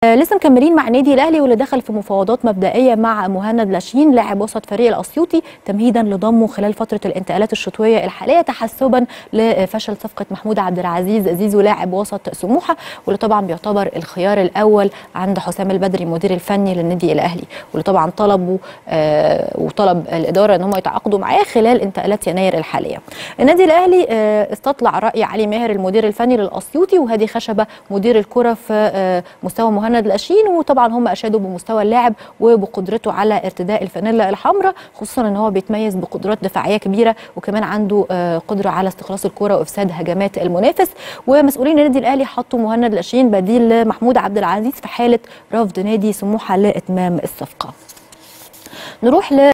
لسه مكملين مع النادي الاهلي واللي دخل في مفاوضات مبدئيه مع مهند لاشين لاعب وسط فريق الاسيوطي تمهيدا لضمه خلال فتره الانتقالات الشتويه الحاليه تحسبا لفشل صفقه محمود عبد العزيز زيزو لاعب وسط سموحه واللي طبعا بيعتبر الخيار الاول عند حسام البدري المدير الفني للنادي الاهلي واللي طبعا طلبوا آه وطلب الاداره ان هم يتعاقدوا معاه خلال انتقالات يناير الحاليه. النادي الاهلي آه استطلع راي علي ماهر المدير الفني للاسيوطي وهادي خشبه مدير الكره في آه مستوى مهند لاشين وطبعا هم اشادوا بمستوى اللاعب وبقدرته على ارتداء الفانيلا الحمراء خصوصا ان هو بيتميز بقدرات دفاعيه كبيره وكمان عنده قدره على استخلاص الكره وافساد هجمات المنافس ومسؤولين النادي الاهلي حطوا مهند لاشين بديل لمحمود عبد العزيز في حاله رفض نادي سموحه لاتمام الصفقه. نروح ل